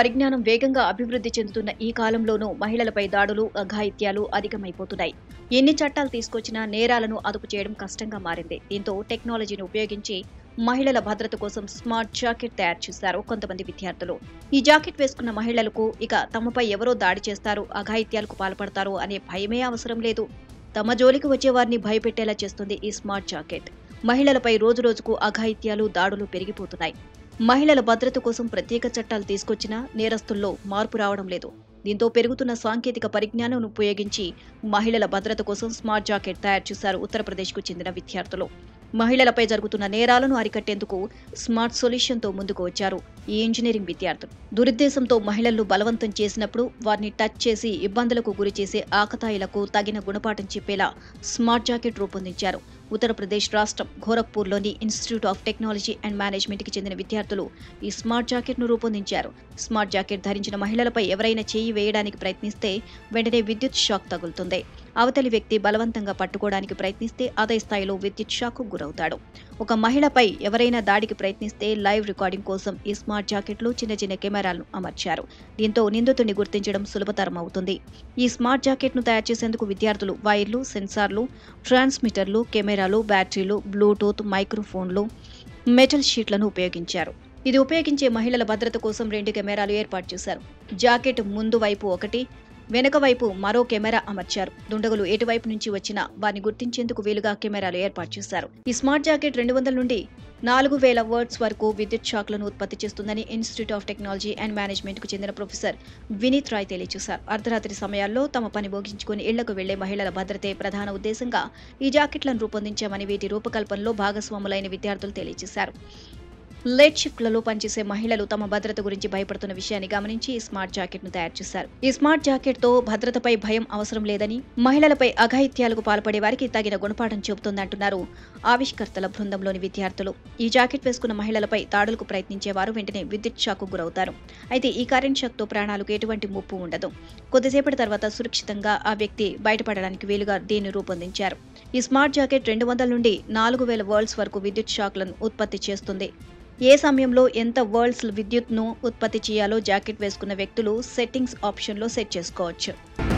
పరిజ్ఞానం వేగంగా అభివృద్ధి చెందుతున్న ఈ కాలంలోనూ మహిళలపై దాడులు అఘాయిత్యాలు అధికమైపోతున్నాయి ఎన్ని చట్టాలు తీసుకొచ్చినా నేరాలను అదుపు చేయడం కష్టంగా మారింది దీంతో టెక్నాలజీని ఉపయోగించి మహిళల భద్రత కోసం స్మార్ట్ జాకెట్ తయారు చేశారు కొంతమంది విద్యార్థులు ఈ జాకెట్ వేసుకున్న మహిళలకు ఇక తమపై ఎవరో దాడి చేస్తారు అఘాయిత్యాలకు పాల్పడతారు అనే భయమే అవసరం లేదు తమ జోలికి వచ్చే వారిని భయపెట్టేలా చేస్తుంది ఈ స్మార్ట్ జాకెట్ మహిళలపై రోజురోజుకు అఘాయిత్యాలు దాడులు పెరిగిపోతున్నాయి మహిళల భద్రత కోసం ప్రత్యేక చట్టాలు తీసుకొచ్చినా నేరస్తుల్లో మార్పు రావడం లేదు దీంతో పెరుగుతున్న సాంకేతిక పరిజ్ఞానం ఉపయోగించి మహిళల భద్రత కోసం స్మార్ట్ జాకెట్ తయారు చేశారు ఉత్తరప్రదేశ్కు చెందిన విద్యార్థులు మహిళలపై జరుగుతున్న నేరాలను అరికట్టేందుకు స్మార్ట్ సొల్యూషన్తో ముందుకు వచ్చారు ఈ ఇంజనీరింగ్ విద్యార్థులు దురుద్దేశంతో మహిళలను బలవంతం చేసినప్పుడు వారిని టచ్ చేసి ఇబ్బందులకు గురి చేసే ఆకతాయిలకు తగిన గుణపాఠం చెప్పేలా స్మార్ట్ జాకెట్ రూపొందించారు ఉత్తరప్రదేశ్ రాష్ట్రం గోరఖ్పూర్లోని ఇన్స్టిట్యూట్ ఆఫ్ టెక్నాలజీ అండ్ మేనేజ్మెంట్కి చెందిన విద్యార్థులు ఈ స్మార్ట్ జాకెట్ను రూపొందించారు స్మార్ట్ జాకెట్ ధరించిన మహిళలపై ఎవరైనా చేయి వేయడానికి ప్రయత్నిస్తే వెంటనే విద్యుత్ షాక్ తగులుతుంది అవతలి వ్యక్తి బలవంతంగా పట్టుకోవడానికి ప్రయత్నిస్తే అదే స్థాయిలో విద్యుత్ షాక్ గురవుతాడు ఒక మహిళపై ఎవరైనా దాడికి ప్రయత్నిస్తే లైవ్ రికార్డింగ్ కోసం ఈ స్మార్ట్ జాకెట్లు చిన్న చిన్న కెమెరాలను అమర్చారు దీంతో నిందితుడిని గుర్తించడం సులభతరం అవుతుంది ఈ స్మార్ట్ జాకెట్ను తయారు చేసేందుకు విద్యార్థులు వైర్లు సెన్సార్లు ట్రాన్స్మిటర్లు కెమెరాలు బ్యాటరీలు బ్లూటూత్ మైక్రోఫోన్లు మెటల్ షీట్లను ఉపయోగించారు ఇది ఉపయోగించే మహిళల భద్రత కోసం రెండు కెమెరాలు ఏర్పాటు చేశారు జాకెట్ ముందు వైపు ఒకటి వెనుక వైపు మరో కెమెరా అమర్చారు దుండగులు ఎటువైపు నుంచి వచ్చినా వారిని గుర్తించేందుకు వీలుగా కెమెరాలు ఏర్పాటు చేశారు ఈ స్మార్ట్ జాకెట్ రెండు వందల నుండి నాలుగు వేల వర్డ్స్ వరకు విద్యుత్ షాక్లను ఉత్పత్తి చేస్తుందని institute of technology and management కు చెందిన ప్రొఫెసర్ వినీత్ రాయ్ తెలియజేశారు అర్ధరాత్రి సమయాల్లో తమ పని ముగించుకుని ఇళ్లకు వెళ్లే మహిళల భద్రతే ప్రధాన ఉద్దేశంగా ఈ జాకెట్లను రూపొందించామని వీటి రూపకల్పనలో భాగస్వాములైన విద్యార్థులు తెలియజేశారు లేట్ షిఫ్ట్లలో పనిచేసే మహిళలు తమ భద్రత గురించి భయపడుతున్న విషయాన్ని గమనించి ఈ స్మార్ట్ జాకెట్ ను తయారు చేశారు ఈ స్మార్ట్ జాకెట్ తో భద్రతపై భయం అవసరం లేదని మహిళలపై అఘాయిత్యాలకు పాల్పడే వారికి తగిన గుణపాఠం చెబుతోందంటున్నారు ఆవిష్కర్తల బృందంలోని విద్యార్థులు ఈ జాకెట్ వేసుకున్న మహిళలపై దాడులకు ప్రయత్నించే వారు వెంటనే విద్యుత్ షాక్ గురవుతారు అయితే ఈ కరెంట్ షాక్ తో ప్రాణాలకు ఎటువంటి ముప్పు ఉండదు కొద్దిసేపటి తర్వాత సురక్షితంగా ఆ వ్యక్తి బయటపడడానికి వీలుగా దీన్ని రూపొందించారు ఈ స్మార్ట్ జాకెట్ రెండు వందల నుండి నాలుగు వేల వోల్ట్స్ వరకు విద్యుత్ షాక్లను ఉత్పత్తి చేస్తుంది ఏ సమయంలో ఎంత వోల్ట్స్ విద్యుత్ను ఉత్పత్తి చేయాలో జాకెట్ వేసుకున్న వ్యక్తులు సెట్టింగ్స్ ఆప్షన్లో సెట్ చేసుకోవచ్చు